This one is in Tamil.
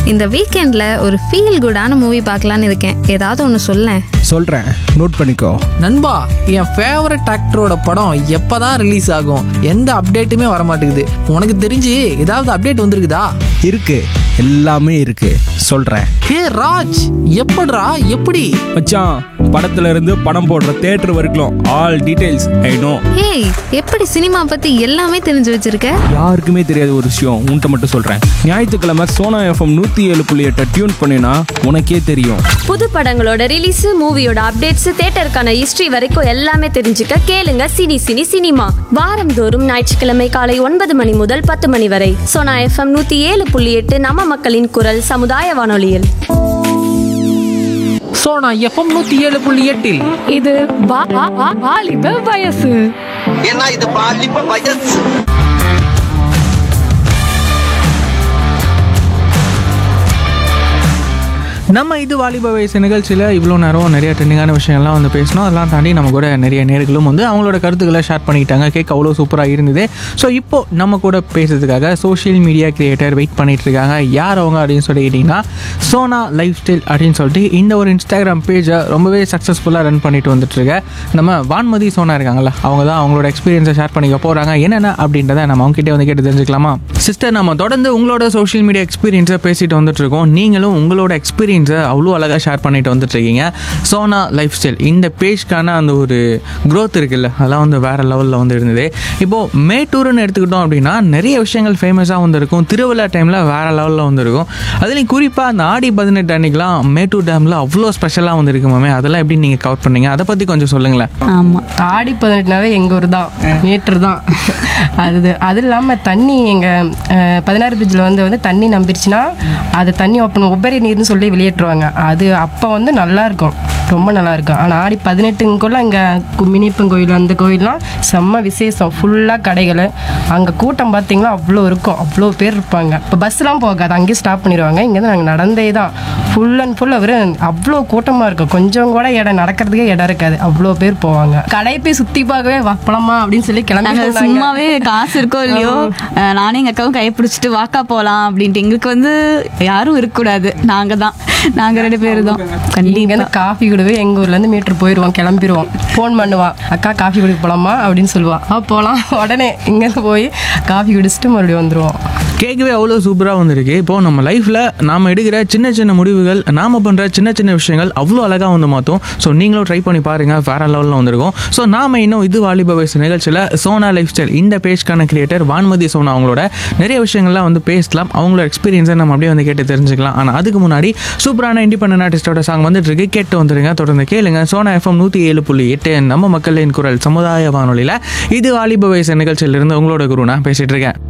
இந்த வீக்கெண்ட்ல ஒரு ஃபீல் குடான மூவி பார்க்கலான்னு இருக்கேன் ஏதாவது ஒன்று சொல்லேன் சொல்கிறேன் நோட் பண்ணிக்கோ நண்பா என் ஃபேவரட் ஆக்டரோட படம் எப்பதான் ரிலீஸ் ஆகும் எந்த அப்டேட்டுமே வர மாட்டேங்குது உனக்கு தெரிஞ்சு ஏதாவது அப்டேட் வந்திருக்குதா இருக்கு எல்லாமே இருக்கு சொல்கிறேன் ஹே ராஜ் எப்படிடா எப்படி மச்சான் படத்துல இருந்து படம் போடுற தேட்டர் வரைக்கும் ஆல் டீடைல்ஸ் ஐ நோ ஏய் எப்படி சினிமா பத்தி எல்லாமே தெரிஞ்சு வச்சிருக்க யாருக்குமே தெரியாத ஒரு விஷயம் உன்கிட்ட மட்டும் சொல்கிறேன் ஞாயிற்றுக்கிழமை சோனா எஃப்எம் நூற்றி ஏழு புள்ளி எட்டை டியூன் பண்ணினா உனக்கே தெரியும் புது படங்களோட ரிலீஸ் மூவியோட அப்டேட்ஸ் தியேட்டருக்கான ஹிஸ்டரி வரைக்கும் எல்லாமே தெரிஞ்சுக்க கேளுங்க சினி சினி சினிமா வாரந்தோறும் ஞாயிற்றுக்கிழமை காலை ஒன்பது மணி முதல் பத்து மணி வரை சோனா எஃப்எம் நூத்தி ஏழு புள்ளி எட்டு நம்ம மக்களின் குரல் சமுதாய வானொலியில் ஸோ நான் எஃப்எம் நூற்றி ஏழு புள்ளி எட்டில் இது வா- வா- வா- வாலிப வயசு ஏன்னா இது பாலிப்ப வயசு நம்ம இது வாலிப வயசு நிகழ்ச்சியில் இவ்வளோ நேரம் நிறைய ட்ரெண்டிங்கான விஷயம்லாம் வந்து பேசணும் அதெல்லாம் தாண்டி நம்ம கூட நிறைய நேர்களும் வந்து அவங்களோட கருத்துக்களை ஷேர் பண்ணிக்கிட்டாங்க கேட்க அவ்வளோ சூப்பராக இருந்தது ஸோ இப்போ நம்ம கூட பேசுறதுக்காக சோஷியல் மீடியா கிரியேட்டர் வெயிட் பண்ணிட்டு இருக்காங்க யார் அவங்க அப்படின்னு சொல்லி கேட்டிங்கன்னா சோனா லைஃப் ஸ்டைல் அப்படின்னு சொல்லிட்டு இந்த ஒரு இன்ஸ்டாகிராம் பேஜை ரொம்பவே சக்ஸஸ்ஃபுல்லாக ரன் பண்ணிட்டு வந்துட்டு இருக்க நம்ம வான்மதி சோனா இருக்காங்கல்ல அவங்க தான் அவங்களோட எக்ஸ்பீரியன்ஸை ஷேர் பண்ணிக்க போகிறாங்க என்னென்ன அப்படின்றத நம்ம அவங்ககிட்ட வந்து கேட்டு தெரிஞ்சுக்கலாமா சிஸ்டர் நம்ம தொடர்ந்து உங்களோட சோஷியல் மீடியா எக்ஸ்பீரியன்ஸை பேசிட்டு வந்துட்டு இருக்கோம் நீங்களும் உங்களோட எக்ஸ்பீரியன்ஸை அவ்வளோ அழகாக ஷேர் பண்ணிட்டு வந்துட்டு இருக்கீங்க சோனா லைஃப் ஸ்டைல் இந்த பேஜ்க்கான அந்த ஒரு growth இருக்குல்ல அதெல்லாம் வந்து வேற லெவலில் வந்து இருந்தது இப்போது மேட்டூர்னு எடுத்துக்கிட்டோம் அப்படின்னா நிறைய விஷயங்கள் ஃபேமஸாக வந்து இருக்கும் திருவிழா டைமில் வேற லெவலில் வந்து இருக்கும் அதுலேயும் குறிப்பாக அந்த ஆடி பதினெட்டு அன்னைக்கெலாம் மேட்டூர் டேமில் அவ்வளோ ஸ்பெஷலாக வந்து இருக்குமாமே அதெல்லாம் எப்படி நீங்கள் கவர் பண்ணீங்க அதை பற்றி கொஞ்சம் சொல்லுங்களேன் ஆமாம் ஆடி பதினெட்டுனாவே எங்கள் ஊர் தான் மீட்ரு தான் அது அது இல்லாமல் தண்ணி எங்கள் பதினாறு பிரிட்ஜில் வந்து வந்து தண்ணி நம்பிருச்சுன்னா அது தண்ணி ஓப்பன் உபரி நீர்னு சொல்லி வெளியேற்றுவாங்க அது அப்போ வந்து நல்லா இருக்கும் ரொம்ப நல்லா இருக்கும் ஆனால் ஆடி பதினெட்டுக்குள்ள இங்கே மினிப்பன் கோயில் அந்த கோயில்லாம் செம்ம விசேஷம் ஃபுல்லாக கடைகள் அங்கே கூட்டம் பார்த்தீங்களா அவ்வளோ இருக்கும் அவ்வளோ பேர் இருப்பாங்க இப்போ பஸ்லாம் போகாது அங்கேயே ஸ்டாப் பண்ணிடுவாங்க இங்கேருந்து நாங்கள் நடந்தே தான் ஃபுல் அண்ட் ஃபுல் அவர் அவ்வளோ கூட்டமாக இருக்கும் கொஞ்சம் கூட இடம் நடக்கிறதுக்கே இடம் இருக்காது அவ்வளோ பேர் போவாங்க கடையை போய் சுற்றி பார்க்கவே வா போலாமா அப்படின்னு சொல்லி கிளம்பி நாங்க வந்தாங்க. சும்மாவே காசு இருக்கோ இல்லையோ அஹ் நானும் எங்க அக்காவும் கையை பிடிச்சிட்டு வாக்கா போலாம் அப்படின்ட்டு எங்களுக்கு வந்து யாரும் இருக்கக்கூடாது நாங்க தான் நாங்க ரெண்டு பேரும் தான் கண்டிப்பா இங்கேருந்து காஃபி குடுவே எங்கள் ஊர்லேருந்து மீட்டர் போயிடுவோம் கிளம்பிடுவோம் ஃபோன் பண்ணுவான் அக்கா காஃபி குடிக்க போகலாமா அப்படின்னு சொல்லுவா ஆ போகலாம் உடனே இங்கேருந்து போய் காஃபி குடிச்சிட்டு மறுபடியும் வந்துடுவோம் கேட்கவே அவ்வளோ சூப்பராக வந்திருக்கு இப்போது நம்ம லைஃப்பில் நாம் எடுக்கிற சின்ன சின்ன முடிவுகள் நாம் பண்ணுற சின்ன சின்ன விஷயங்கள் அவ்வளோ அழகாக வந்து மாற்றும் ஸோ நீங்களும் ட்ரை பண்ணி பாருங்கள் வேற லெவலில் வந்திருக்கும் ஸோ நாம் இன்னும் இது வாலிப வயசு நிகழ்ச்சியில் சோனா லைஃப் ஸ்டைல் இந்த பேஜ்க்கான கிரியேட்டர் வான்மதி சோனா அவங்களோட நிறைய விஷயங்கள்லாம் வந்து பேசலாம் அவங்களோட எக்ஸ்பீரியன்ஸை நம்ம அப்படியே வந்து கேட்டு தெரிஞ்சுக்கலாம் ஆனால் அதுக்கு முன்னாடி சூப்பரான இண்டிபெண்டன்ட் ஆர்டிஸ்டோட சாங் வந்துட்டு இருக்கு கேட்டு வந்துருங்க தொடர்ந்து கேளுங்க சோனா எஃப்எம் நூற்றி ஏழு புள்ளி எட்டு நம்ம மக்களின் குரல் சமுதாய வானொலியில் இது வாலிப வயசு நிகழ்ச்சியிலிருந்து உங்களோட குரு நான் பேசிட்டு இருக்கேன்